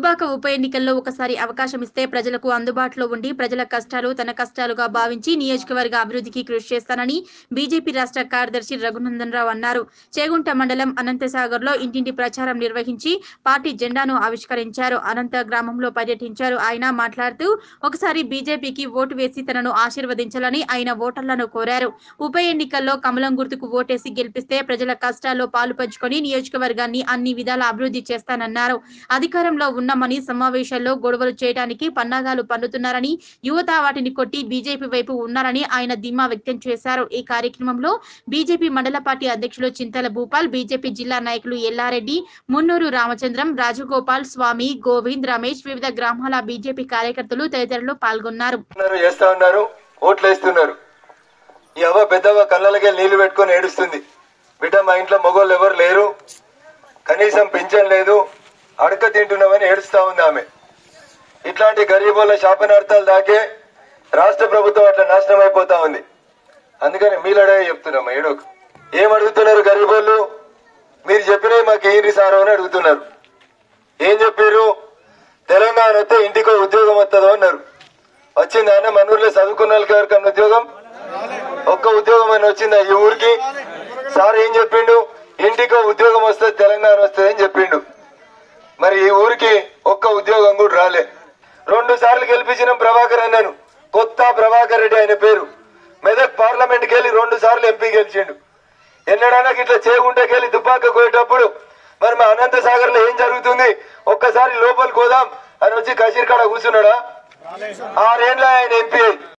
దుబ్బాక ఉప ఎన్నికల్లో ఒకసారి అవకాశం ఇస్తే ప్రజలకు అందుబాటులో ఉండి ప్రజల కష్టాలు తన కష్టాలుగా భావించి నియోజకవర్గ అభివృద్ధికి కృషి చేస్తానని బీజేపీ రాష్ట్ర కార్యదర్శి రఘునందన్ రావు అన్నారు చేగుంట మండలం అనంతసాగర్ లో ఇంటింటి ప్రచారం నిర్వహించి పార్టీ జెండాను ఆవిష్కరించారు అనంత గ్రామంలో పర్యటించారు ఆయన మాట్లాడుతూ ఒకసారి బీజేపీకి ఓటు వేసి తనను ఆశీర్వదించాలని ఆయన ఓటర్లను కోరారు ఉప ఎన్నికల్లో కమలం గుర్తుకు ఓటేసి గెలిపిస్తే ప్రజల కష్టాల్లో పాలు పంచుకొని నియోజకవర్గాన్ని అన్ని విధాల అభివృద్ధి చేస్తానన్నారు అధికారంలో ఉన్నామని సమావేశాల్లో గొడవలు చేయడానికి పన్నాగాలు పన్నుతున్నారని యువత వాటిని కొట్టి బీజేపీ వైపు ఉన్నారని ఆయన ధీమా వ్యక్తం చేశారు ఈ కార్యక్రమంలో బీజేపీ మండల పార్టీ అధ్యక్షులు చింతల భూపాల్ బీజేపీ జిల్లా నాయకులు ఎల్లారెడ్డి మున్నూరు రామచంద్రం రాజగోపాల్ స్వామి గోవింద్ రమేష్ వివిధ గ్రామాల బీజేపీ కార్యకర్తలు తదితరులు పాల్గొన్నారు ఉన్నారు చేస్తా ఉన్నారు ఓట్లు వేస్తున్నారు ఈ అవ్వ పెద్దవ్వ కళ్ళలకే నీళ్లు పెట్టుకొని ఏడుస్తుంది బిడ్డ మా ఇంట్లో మగోళ్ళు ఎవరు లేరు కనీసం పింఛన్ లేదు అడక తింటున్నామని ఏడుస్తా ఉంది ఆమె ఇట్లాంటి గరీబుల శాపనార్థాలు దాకే రాష్ట్ర ప్రభుత్వం అట్లా నాశనం అయిపోతా ఉంది అందుకని మీలడే చెప్తున్నాం ఏడోకు ఏం అడుగుతున్నారు గరీబోళ్ళు మీరు చెప్పినవి మాకు ఏంటి సారో అని అడుగుతున్నారు ఏం చెప్పారు తెలంగాణ వస్తే ఇంటికో ఉద్యోగం వస్తుందో అన్నారు వచ్చిందా అన్న మన ఊర్లో చదువుకున్న వాళ్ళకి ఎవరికన్నా ఉద్యోగం ఒక్క ఉద్యోగం అని వచ్చిందా ఈ ఊరికి సార్ ఏం చెప్పిండు ఇంటికో ఉద్యోగం వస్తుంది తెలంగాణ వస్తుంది అని చెప్పిండు మరి ఈ ఊరికి ఒక్క ఉద్యోగం కూడా రాలే రెండు సార్లు గెలిపించిన ప్రభాకర్ అన్నాను కొత్త ప్రభాకర్ రెడ్డి ఆయన పేరు మెదక్ పార్లమెంట్కి వెళ్ళి రెండు సార్లు ఎంపీ గెలిచిండు ఎన్నడైనా ఇట్లా చేయకుంటే వెళ్ళి దుబ్బాక పోయేటప్పుడు మరి మా అనంత సాగర్ లో ఏం జరుగుతుంది ఒక్కసారి లోపలికి పోదాం అని వచ్చి కషీర్ కాడ కూర్చున్నాడా ఆరేండ్ల ఆయన ఎంపీ